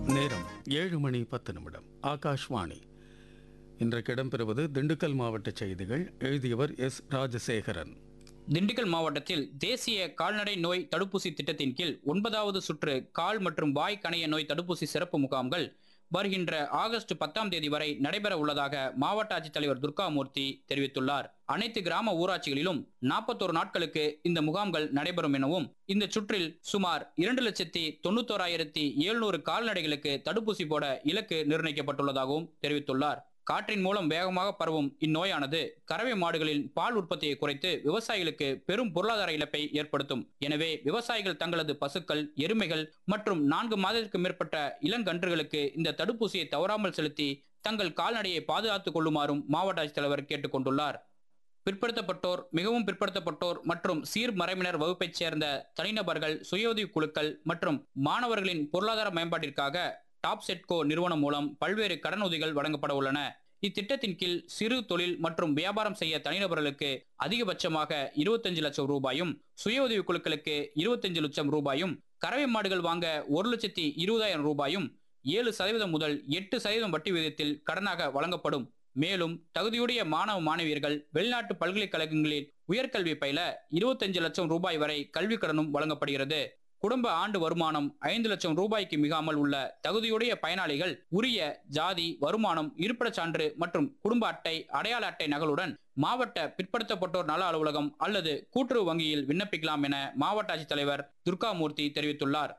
நேரம் ஏழு மணி பத்து நிமிடம் ஆகாஷ்வாணி இன்றைக்கு இடம்பெறுவது திண்டுக்கல் மாவட்ட செய்திகள் எழுதியவர் எஸ் ராஜசேகரன் திண்டுக்கல் மாவட்டத்தில் தேசிய கால்நடை நோய் தடுப்பூசி திட்டத்தின் கீழ் ஒன்பதாவது சுற்று கால் மற்றும் வாய் கணைய நோய் தடுப்பூசி சிறப்பு முகாம்கள் வருகின்ற ஆகஸ்ட் பத்தாம் தேதி வரை நடைபெற உள்ளதாக மாவட்ட ஆட்சித்தலைவர் துர்காமூர்த்தி தெரிவித்துள்ளார் அனைத்து கிராம ஊராட்சிகளிலும் நாற்பத்தோரு நாட்களுக்கு இந்த முகாம்கள் நடைபெறும் எனவும் இந்த சுற்றில் சுமார் இரண்டு லட்சத்தி தொண்ணூத்தோராயிரத்தி எழுநூறு கால்நடைகளுக்கு தடுப்பூசி போட இலக்கு நிர்ணயிக்கப்பட்டுள்ளதாகவும் தெரிவித்துள்ளார் காற்றின் மூலம் வேகமாக பரவும் இந்நோயானது கறவை மாடுகளின் பால் உற்பத்தியை குறைத்து விவசாயிகளுக்கு பெரும் பொருளாதார இழப்பை ஏற்படுத்தும் எனவே விவசாயிகள் தங்களது பசுக்கள் எருமைகள் மற்றும் நான்கு மாதத்திற்கு மேற்பட்ட இளங்கன்றுகளுக்கு இந்த தடுப்பூசியை தவறாமல் செலுத்தி தங்கள் கால்நடையை பாதுகாத்துக் கொள்ளுமாறும் மாவட்ட ஆட்சித்தலைவர் கேட்டுக்கொண்டுள்ளார் பிற்படுத்தப்பட்டோர் மிகவும் பிற்படுத்தப்பட்டோர் மற்றும் சீர்மறைவினர் வகுப்பைச் சேர்ந்த தனிநபர்கள் சுயஉதவி குழுக்கள் மற்றும் மாணவர்களின் பொருளாதார மேம்பாட்டிற்காக டாப் செட்கோ நிறுவனம் மூலம் பல்வேறு கடனுதவிகள் வழங்கப்பட உள்ளன இத்திட்டத்தின் கீழ் சிறு தொழில் மற்றும் வியாபாரம் செய்ய தனிநபர்களுக்கு அதிகபட்சமாக இருபத்தஞ்சு லட்சம் ரூபாயும் சுய உதவி குழுக்களுக்கு இருபத்தஞ்சு லட்சம் ரூபாயும் கறவை மாடுகள் வாங்க ஒரு லட்சத்தி இருபதாயிரம் ரூபாயும் ஏழு சதவீதம் முதல் எட்டு சதவீதம் வட்டி விகிதத்தில் கடனாக வழங்கப்படும் மேலும் தகுதியுடைய மாணவ மாணவியர்கள் வெளிநாட்டு பல்கலைக்கழகங்களில் உயர்கல்வி பயில இருபத்தஞ்சு லட்சம் ரூபாய் வரை கல்விக் கடனும் வழங்கப்படுகிறது குடும்ப ஆண்டு வருமானம் ஐந்து லட்சம் ரூபாய்க்கு மிகாமல் உள்ள தகுதியுடைய பயனாளிகள் உரிய ஜாதி வருமானம் இருப்பிடச் சான்று மற்றும் குடும்ப அட்டை அடையாள அட்டை நகலுடன் மாவட்ட பிற்படுத்தப்பட்டோர் நல அலுவலகம் அல்லது கூட்டுறவு வங்கியில் விண்ணப்பிக்கலாம் என மாவட்ட ஆட்சித்தலைவர் துர்காமூர்த்தி தெரிவித்துள்ளார்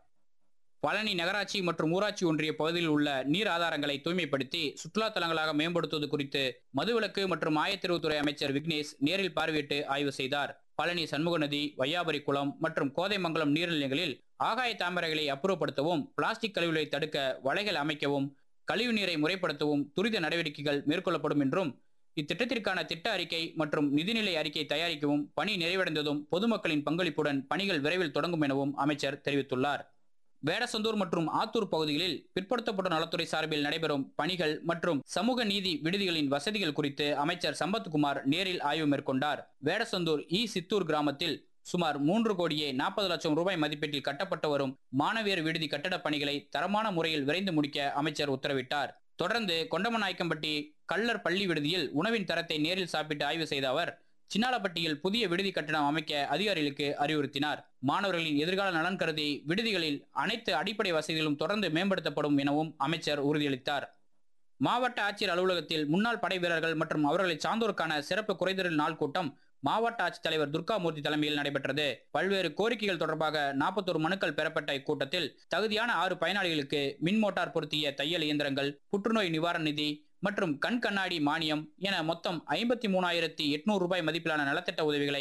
பழனி நகராட்சி மற்றும் ஊராட்சி ஒன்றிய பகுதியில் உள்ள நீர் ஆதாரங்களை தூய்மைப்படுத்தி சுற்றுலா தலங்களாக மேம்படுத்துவது குறித்து மதுவிலக்கு மற்றும் ஆயத்தீர்வுத்துறை அமைச்சர் விக்னேஷ் நேரில் பார்வையிட்டு ஆய்வு செய்தார் பழனி சண்முக நதி வையாபுரி குளம் மற்றும் கோதைமங்கலம் நீர்நிலைகளில் ஆகாய தாமரைகளை அப்புறப்படுத்தவும் பிளாஸ்டிக் கழிவுகளை தடுக்க வலைகள் அமைக்கவும் கழிவு நீரை முறைப்படுத்தவும் துரித நடவடிக்கைகள் மேற்கொள்ளப்படும் என்றும் இத்திட்டத்திற்கான திட்ட அறிக்கை மற்றும் நிதிநிலை அறிக்கை தயாரிக்கவும் பணி நிறைவடைந்ததும் பொதுமக்களின் பங்களிப்புடன் பணிகள் விரைவில் தொடங்கும் எனவும் அமைச்சர் தெரிவித்துள்ளார் வேடசந்தூர் மற்றும் ஆத்தூர் பகுதிகளில் பிற்படுத்தப்பட்ட நலத்துறை சார்பில் நடைபெறும் பணிகள் மற்றும் சமூக நீதி விடுதிகளின் வசதிகள் குறித்து அமைச்சர் சம்பத்குமார் நேரில் ஆய்வு மேற்கொண்டார் வேடசந்தூர் இ சித்தூர் கிராமத்தில் சுமார் மூன்று கோடியே நாற்பது லட்சம் ரூபாய் மதிப்பீட்டில் கட்டப்பட்டு வரும் மாணவியர் விடுதி கட்டடப் பணிகளை தரமான முறையில் விரைந்து முடிக்க அமைச்சர் உத்தரவிட்டார் தொடர்ந்து கொண்டமநாயக்கம்பட்டி கள்ளர் பள்ளி விடுதியில் உணவின் தரத்தை நேரில் சாப்பிட்டு ஆய்வு செய்த அவர் சின்னாலப்பட்டியில் புதிய விடுதி கட்டணம் அமைக்க அதிகாரிகளுக்கு அறிவுறுத்தினார் மாணவர்களின் எதிர்கால நலன் கருதி விடுதிகளில் அனைத்து அடிப்படை வசதிகளும் தொடர்ந்து மேம்படுத்தப்படும் எனவும் அமைச்சர் உறுதியளித்தார் மாவட்ட ஆட்சியர் அலுவலகத்தில் முன்னாள் படை வீரர்கள் மற்றும் அவர்களை சார்ந்தோருக்கான சிறப்பு குறைதீர் நாள் கூட்டம் மாவட்ட ஆட்சித்தலைவர் துர்காமூர்த்தி தலைமையில் நடைபெற்றது பல்வேறு கோரிக்கைகள் தொடர்பாக நாற்பத்தோரு மனுக்கள் பெறப்பட்ட இக்கூட்டத்தில் தகுதியான ஆறு பயனாளிகளுக்கு மின் மோட்டார் பொருத்திய தையல் இயந்திரங்கள் புற்றுநோய் நிவாரண நிதி மற்றும் கண் கண்ணாடி மானியம் என மொத்தம் ஐம்பத்தி மூணாயிரத்தி எட்நூறு ரூபாய் மதிப்பிலான நலத்திட்ட உதவிகளை